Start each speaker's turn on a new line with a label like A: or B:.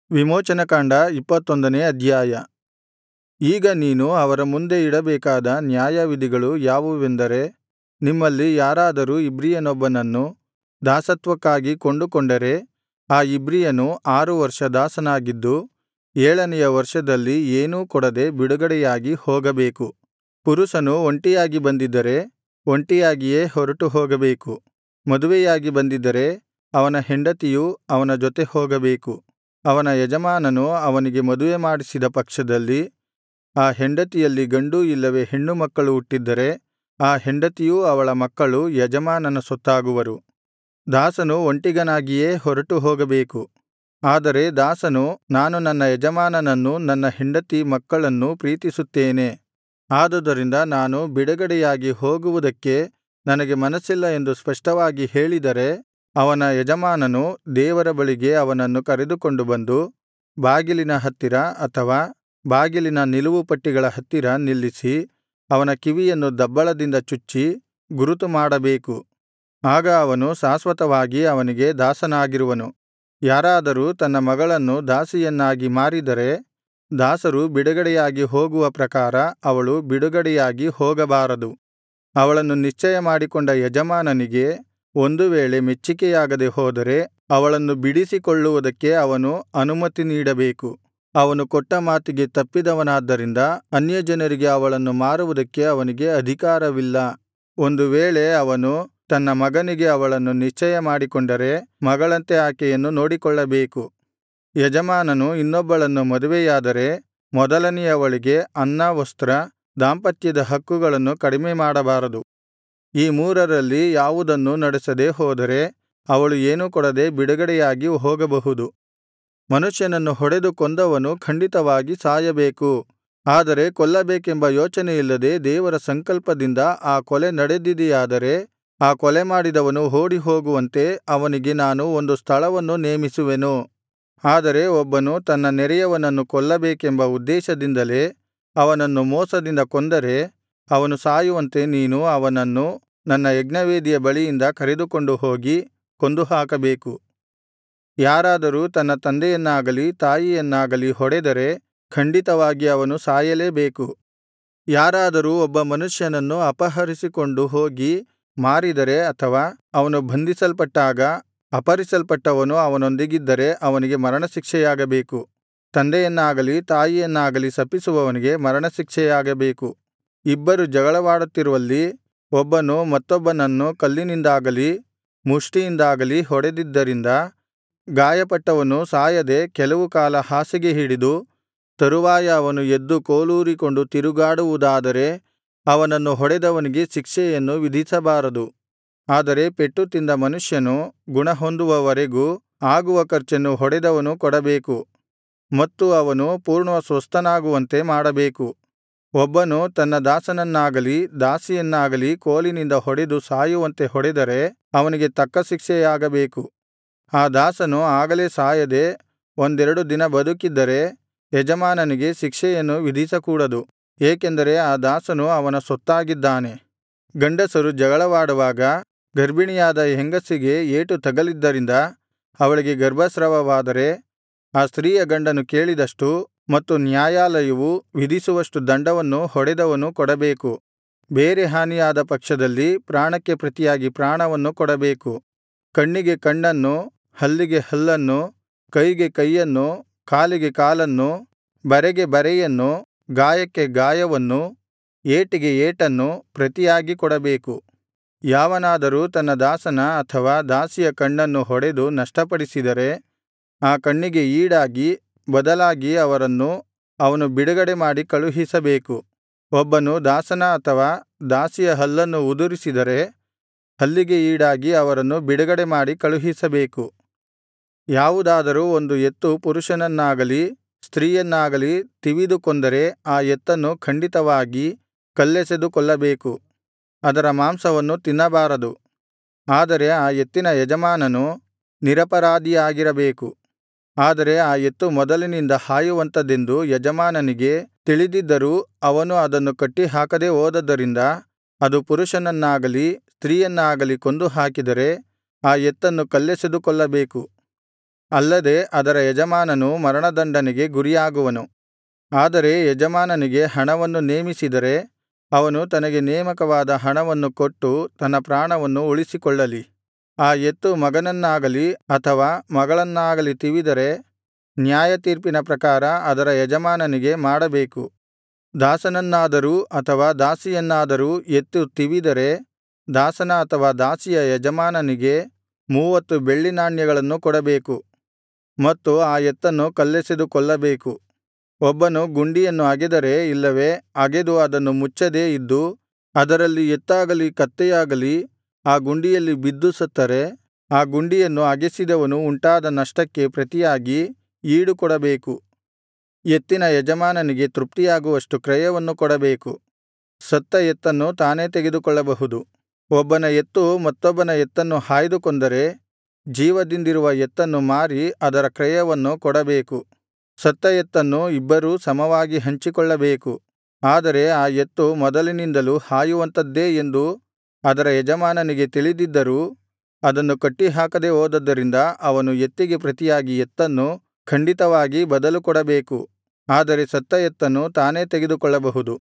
A: ವಿಮೋಚನಕಾಂಡ ಇಪ್ಪತ್ತೊಂದನೇ ಅಧ್ಯಾಯ ಈಗ ನೀನು ಅವರ ಮುಂದೆ ಇಡಬೇಕಾದ ನ್ಯಾಯವಿಧಿಗಳು ಯಾವುವೆಂದರೆ ನಿಮ್ಮಲ್ಲಿ ಯಾರಾದರೂ ಇಬ್ರಿಯನೊಬ್ಬನನ್ನು ದಾಸತ್ವಕ್ಕಾಗಿ ಕೊಂಡುಕೊಂಡರೆ ಆ ಇಬ್ರಿಯನು ಆರು ವರ್ಷ ದಾಸನಾಗಿದ್ದು ಏಳನೆಯ ವರ್ಷದಲ್ಲಿ ಏನೂ ಕೊಡದೆ ಬಿಡುಗಡೆಯಾಗಿ ಹೋಗಬೇಕು ಪುರುಷನು ಒಂಟಿಯಾಗಿ ಬಂದಿದ್ದರೆ ಒಂಟಿಯಾಗಿಯೇ ಹೊರಟು ಹೋಗಬೇಕು ಮದುವೆಯಾಗಿ ಬಂದಿದ್ದರೆ ಅವನ ಹೆಂಡತಿಯೂ ಅವನ ಜೊತೆ ಹೋಗಬೇಕು ಅವನ ಯಜಮಾನನು ಅವನಿಗೆ ಮದುವೆ ಮಾಡಿಸಿದ ಪಕ್ಷದಲ್ಲಿ ಆ ಹೆಂಡತಿಯಲ್ಲಿ ಗಂಡು ಇಲ್ಲವೇ ಹೆಣ್ಣು ಮಕ್ಕಳು ಹುಟ್ಟಿದ್ದರೆ ಆ ಹೆಂಡತಿಯೂ ಅವಳ ಮಕ್ಕಳು ಯಜಮಾನನ ಸೊತ್ತಾಗುವರು ದಾಸನು ಒಂಟಿಗನಾಗಿಯೇ ಹೊರಟು ಹೋಗಬೇಕು ಆದರೆ ದಾಸನು ನಾನು ನನ್ನ ಯಜಮಾನನನ್ನೂ ನನ್ನ ಹೆಂಡತಿ ಮಕ್ಕಳನ್ನೂ ಪ್ರೀತಿಸುತ್ತೇನೆ ಆದುದರಿಂದ ನಾನು ಬಿಡುಗಡೆಯಾಗಿ ಹೋಗುವುದಕ್ಕೆ ನನಗೆ ಮನಸ್ಸಿಲ್ಲ ಎಂದು ಸ್ಪಷ್ಟವಾಗಿ ಹೇಳಿದರೆ ಅವನ ಯಜಮಾನನು ದೇವರ ಬಳಿಗೆ ಅವನನ್ನು ಕರೆದುಕೊಂಡು ಬಂದು ಬಾಗಿಲಿನ ಹತ್ತಿರ ಅಥವಾ ಬಾಗಿಲಿನ ನಿಲುವುಪಟ್ಟಿಗಳ ಹತ್ತಿರ ನಿಲ್ಲಿಸಿ ಅವನ ಕಿವಿಯನ್ನು ದಬ್ಬಳದಿಂದ ಚುಚ್ಚಿ ಗುರುತು ಮಾಡಬೇಕು ಆಗ ಅವನು ಶಾಶ್ವತವಾಗಿ ಅವನಿಗೆ ದಾಸನಾಗಿರುವನು ಯಾರಾದರೂ ತನ್ನ ಮಗಳನ್ನು ದಾಸಿಯನ್ನಾಗಿ ಮಾರಿದರೆ ದಾಸರು ಬಿಡುಗಡೆಯಾಗಿ ಹೋಗುವ ಪ್ರಕಾರ ಅವಳು ಬಿಡುಗಡೆಯಾಗಿ ಹೋಗಬಾರದು ಅವಳನ್ನು ನಿಶ್ಚಯ ಮಾಡಿಕೊಂಡ ಯಜಮಾನನಿಗೆ ಒಂದು ವೇಳೆ ಮೆಚ್ಚಿಕೆಯಾಗದೆ ಹೋದರೆ ಅವಳನ್ನು ಬಿಡಿಸಿಕೊಳ್ಳುವುದಕ್ಕೆ ಅವನು ಅನುಮತಿ ನೀಡಬೇಕು ಅವನು ಕೊಟ್ಟ ಮಾತಿಗೆ ತಪ್ಪಿದವನಾದ್ದರಿಂದ ಅನ್ಯಜನರಿಗೆ ಅವಳನ್ನು ಮಾರುವುದಕ್ಕೆ ಅವನಿಗೆ ಅಧಿಕಾರವಿಲ್ಲ ಒಂದು ವೇಳೆ ಅವನು ತನ್ನ ಮಗನಿಗೆ ಅವಳನ್ನು ನಿಶ್ಚಯ ಮಾಡಿಕೊಂಡರೆ ಮಗಳಂತೆ ಆಕೆಯನ್ನು ನೋಡಿಕೊಳ್ಳಬೇಕು ಯಜಮಾನನು ಇನ್ನೊಬ್ಬಳನ್ನು ಮದುವೆಯಾದರೆ ಮೊದಲನೆಯವಳಿಗೆ ಅನ್ನ ವಸ್ತ್ರ ದಾಂಪತ್ಯದ ಹಕ್ಕುಗಳನ್ನು ಕಡಿಮೆ ಮಾಡಬಾರದು ಈ ಮೂರರಲ್ಲಿ ಯಾವುದನ್ನೂ ನಡೆಸದೆ ಹೋದರೆ ಅವಳು ಏನೂ ಕೊಡದೆ ಬಿಡುಗಡೆಯಾಗಿ ಹೋಗಬಹುದು ಮನುಷ್ಯನನ್ನು ಹೊಡೆದು ಕೊಂದವನು ಖಂಡಿತವಾಗಿ ಸಾಯಬೇಕು ಆದರೆ ಕೊಲ್ಲಬೇಕೆಂಬ ಯೋಚನೆಯಿಲ್ಲದೆ ದೇವರ ಸಂಕಲ್ಪದಿಂದ ಆ ಕೊಲೆ ನಡೆದಿದೆಯಾದರೆ ಆ ಕೊಲೆಮಾಡಿದವನು ಓಡಿಹೋಗುವಂತೆ ಅವನಿಗೆ ನಾನು ಒಂದು ಸ್ಥಳವನ್ನು ನೇಮಿಸುವೆನು ಆದರೆ ಒಬ್ಬನು ತನ್ನ ನೆರೆಯವನನ್ನು ಕೊಲ್ಲಬೇಕೆಂಬ ಉದ್ದೇಶದಿಂದಲೇ ಅವನನ್ನು ಮೋಸದಿಂದ ಕೊಂದರೆ ಅವನು ಸಾಯುವಂತೆ ನೀನು ಅವನನ್ನು ನನ್ನ ಯಜ್ಞವೇದಿಯ ಬಳಿಯಿಂದ ಕರೆದುಕೊಂಡು ಹೋಗಿ ಕೊಂದುಹಾಕಬೇಕು ಯಾರಾದರೂ ತನ್ನ ತಂದೆಯನ್ನಾಗಲಿ ತಾಯಿಯನ್ನಾಗಲಿ ಹೊಡೆದರೆ ಖಂಡಿತವಾಗಿ ಅವನು ಸಾಯಲೇಬೇಕು ಯಾರಾದರೂ ಒಬ್ಬ ಮನುಷ್ಯನನ್ನು ಅಪಹರಿಸಿಕೊಂಡು ಹೋಗಿ ಮಾರಿದರೆ ಅಥವಾ ಅವನು ಬಂಧಿಸಲ್ಪಟ್ಟಾಗ ಅಪಹರಿಸಲ್ಪಟ್ಟವನು ಅವನೊಂದಿಗಿದ್ದರೆ ಅವನಿಗೆ ಮರಣಶಿಕ್ಷೆಯಾಗಬೇಕು ತಂದೆಯನ್ನಾಗಲಿ ತಾಯಿಯನ್ನಾಗಲಿ ಶಪಿಸುವವನಿಗೆ ಮರಣಶಿಕ್ಷೆಯಾಗಬೇಕು ಇಬ್ಬರು ಜಗಳವಾಡುತ್ತಿರುವಲ್ಲಿ ಒಬ್ಬನು ಮತ್ತೊಬ್ಬನನ್ನು ಕಲ್ಲಿನಿಂದಾಗಲಿ ಮುಷ್ಟಿಯಿಂದಾಗಲಿ ಹೊಡೆದಿದ್ದರಿಂದ ಗಾಯಪಟ್ಟವನು ಸಾಯದೆ ಕೆಲವು ಕಾಲ ಹಾಸಿಗೆ ಹಿಡಿದು ತರುವಾಯ ಅವನು ಎದ್ದು ಕೋಲೂರಿಕೊಂಡು ತಿರುಗಾಡುವುದಾದರೆ ಅವನನ್ನು ಹೊಡೆದವನಿಗೆ ಶಿಕ್ಷೆಯನ್ನು ವಿಧಿಸಬಾರದು ಆದರೆ ಪೆಟ್ಟು ತಿಂದ ಮನುಷ್ಯನು ಗುಣಹೊಂದುವವರೆಗೂ ಆಗುವ ಖರ್ಚನ್ನು ಹೊಡೆದವನು ಕೊಡಬೇಕು ಮತ್ತು ಅವನು ಪೂರ್ಣ ಸ್ವಸ್ಥನಾಗುವಂತೆ ಮಾಡಬೇಕು ಒಬ್ಬನು ತನ್ನ ದಾಸನನ್ನಾಗಲಿ ದಾಸಿಯನ್ನಾಗಲಿ ಕೋಲಿನಿಂದ ಹೊಡೆದು ಸಾಯುವಂತೆ ಹೊಡೆದರೆ ಅವನಿಗೆ ತಕ್ಕ ಶಿಕ್ಷೆಯಾಗಬೇಕು ಆ ದಾಸನು ಆಗಲೇ ಸಾಯದೆ ಒಂದೆರಡು ದಿನ ಬದುಕಿದ್ದರೆ ಯಜಮಾನನಿಗೆ ಶಿಕ್ಷೆಯನ್ನು ವಿಧಿಸಕೂಡದು ಏಕೆಂದರೆ ಆ ದಾಸನು ಅವನ ಸೊತ್ತಾಗಿದ್ದಾನೆ ಗಂಡಸರು ಜಗಳವಾಡುವಾಗ ಗರ್ಭಿಣಿಯಾದ ಹೆಂಗಸಿಗೆ ಏಟು ತಗಲಿದ್ದರಿಂದ ಅವಳಿಗೆ ಗರ್ಭಸ್ರಾವವಾದರೆ ಆ ಸ್ತ್ರೀಯ ಗಂಡನು ಕೇಳಿದಷ್ಟು ಮತ್ತು ನ್ಯಾಯಾಲಯವು ವಿಧಿಸುವಷ್ಟು ದಂಡವನ್ನು ಹೊಡೆದವನು ಕೊಡಬೇಕು ಬೇರೆ ಹಾನಿಯಾದ ಪಕ್ಷದಲ್ಲಿ ಪ್ರಾಣಕ್ಕೆ ಪ್ರತಿಯಾಗಿ ಪ್ರಾಣವನ್ನು ಕೊಡಬೇಕು ಕಣ್ಣಿಗೆ ಕಣ್ಣನ್ನು ಹಲ್ಲಿಗೆ ಹಲ್ಲನ್ನು ಕೈಗೆ ಕೈಯನ್ನು ಕಾಲಿಗೆ ಕಾಲನ್ನು ಬರೆಗೆ ಬರೆಯನ್ನು ಗಾಯಕ್ಕೆ ಗಾಯವನ್ನು ಏಟಿಗೆ ಏಟನ್ನು ಪ್ರತಿಯಾಗಿ ಕೊಡಬೇಕು ಯಾವನಾದರೂ ತನ್ನ ದಾಸನ ಅಥವಾ ದಾಸಿಯ ಕಣ್ಣನ್ನು ಹೊಡೆದು ನಷ್ಟಪಡಿಸಿದರೆ ಆ ಕಣ್ಣಿಗೆ ಈಡಾಗಿ ಬದಲಾಗಿ ಅವರನ್ನು ಅವನು ಬಿಡುಗಡೆ ಮಾಡಿ ಕಳುಹಿಸಬೇಕು ಒಬ್ಬನು ದಾಸನ ಅಥವಾ ದಾಸಿಯ ಹಲ್ಲನ್ನು ಉದುರಿಸಿದರೆ ಹಲ್ಲಿಗೆ ಈಡಾಗಿ ಅವರನ್ನು ಬಿಡುಗಡೆ ಮಾಡಿ ಕಳುಹಿಸಬೇಕು ಯಾವುದಾದರೂ ಒಂದು ಎತ್ತು ಪುರುಷನನ್ನಾಗಲಿ ಸ್ತ್ರೀಯನ್ನಾಗಲಿ ತಿವಿದು ಕೊಂದರೆ ಆ ಎತ್ತನ್ನು ಖಂಡಿತವಾಗಿ ಕಲ್ಲೆಸೆದು ಕೊಲ್ಲಬೇಕು ಅದರ ಮಾಂಸವನ್ನು ತಿನ್ನಬಾರದು ಆದರೆ ಆ ಎತ್ತಿನ ಯಜಮಾನನು ನಿರಪರಾಧಿಯಾಗಿರಬೇಕು ಆದರೆ ಆ ಎತ್ತು ಮೊದಲಿನಿಂದ ಹಾಯುವಂಥದೆಂದು ಯಜಮಾನನಿಗೆ ತಿಳಿದಿದ್ದರೂ ಅವನು ಅದನ್ನು ಕಟ್ಟಿಹಾಕದೆ ಹೋದದ್ದರಿಂದ ಅದು ಪುರುಷನನ್ನಾಗಲಿ ಸ್ತ್ರೀಯನ್ನಾಗಲಿ ಕೊಂದು ಹಾಕಿದರೆ ಆ ಎತ್ತನ್ನು ಕಲ್ಲೆಸೆದು ಕೊಲ್ಲಬೇಕು ಅಲ್ಲದೆ ಅದರ ಯಜಮಾನನು ಮರಣದಂಡನೆಗೆ ಗುರಿಯಾಗುವನು ಆದರೆ ಯಜಮಾನನಿಗೆ ಹಣವನ್ನು ನೇಮಿಸಿದರೆ ಅವನು ತನಗೆ ನೇಮಕವಾದ ಹಣವನ್ನು ಕೊಟ್ಟು ತನ್ನ ಪ್ರಾಣವನ್ನು ಉಳಿಸಿಕೊಳ್ಳಲಿ ಆ ಎತ್ತು ಮಗನನ್ನಾಗಲಿ ಅಥವಾ ಮಗಳನ್ನಾಗಲಿ ತಿವಿದರೆ ನ್ಯಾಯತೀರ್ಪಿನ ಪ್ರಕಾರ ಅದರ ಯಜಮಾನನಿಗೆ ಮಾಡಬೇಕು ದಾಸನನ್ನಾದರೂ ಅಥವಾ ದಾಸಿಯನ್ನಾದರೂ ಎತ್ತು ತಿವಿದರೆ ದಾಸನ ಅಥವಾ ದಾಸಿಯ ಯಜಮಾನನಿಗೆ ಮೂವತ್ತು ಬೆಳ್ಳಿ ನಾಣ್ಯಗಳನ್ನು ಕೊಡಬೇಕು ಮತ್ತು ಆ ಎತ್ತನ್ನು ಕಲ್ಲೆಸೆದು ಕೊಲ್ಲಬೇಕು ಒಬ್ಬನು ಗುಂಡಿಯನ್ನು ಅಗೆದರೆ ಇಲ್ಲವೇ ಅಗೆದು ಅದನ್ನು ಮುಚ್ಚದೇ ಇದ್ದು ಅದರಲ್ಲಿ ಎತ್ತಾಗಲಿ ಕತ್ತೆಯಾಗಲಿ ಆ ಗುಂಡಿಯಲ್ಲಿ ಬಿದ್ದು ಸತ್ತರೆ ಆ ಗುಂಡಿಯನ್ನು ಅಗೆಸಿದವನು ಉಂಟಾದ ನಷ್ಟಕ್ಕೆ ಪ್ರತಿಯಾಗಿ ಈಡು ಕೊಡಬೇಕು ಎತ್ತಿನ ಯಜಮಾನನಿಗೆ ತೃಪ್ತಿಯಾಗುವಷ್ಟು ಕ್ರಯವನ್ನು ಕೊಡಬೇಕು ಸತ್ತ ಎತ್ತನ್ನು ತಾನೇ ತೆಗೆದುಕೊಳ್ಳಬಹುದು ಒಬ್ಬನ ಎತ್ತು ಮತ್ತೊಬ್ಬನ ಎತ್ತನ್ನು ಹಾಯ್ದು ಕೊಂದರೆ ಜೀವದಿಂದಿರುವ ಎತ್ತನ್ನು ಮಾರಿ ಅದರ ಕ್ರಯವನ್ನು ಕೊಡಬೇಕು ಸತ್ತ ಎತ್ತನ್ನು ಇಬ್ಬರೂ ಸಮವಾಗಿ ಹಂಚಿಕೊಳ್ಳಬೇಕು ಆದರೆ ಆ ಎತ್ತು ಮೊದಲಿನಿಂದಲೂ ಹಾಯುವಂಥದ್ದೇ ಎಂದು ಅದರ ಯಜಮಾನನಿಗೆ ತಿಳಿದಿದ್ದರೂ ಅದನ್ನು ಕಟ್ಟಿಹಾಕದೆ ಹೋದದ್ದರಿಂದ ಅವನು ಎತ್ತಿಗೆ ಪ್ರತಿಯಾಗಿ ಎತ್ತನ್ನು ಖಂಡಿತವಾಗಿ ಬದಲು ಕೊಡಬೇಕು ಆದರೆ ಸತ್ತ ಎತ್ತನ್ನು ತಾನೇ ತೆಗೆದುಕೊಳ್ಳಬಹುದು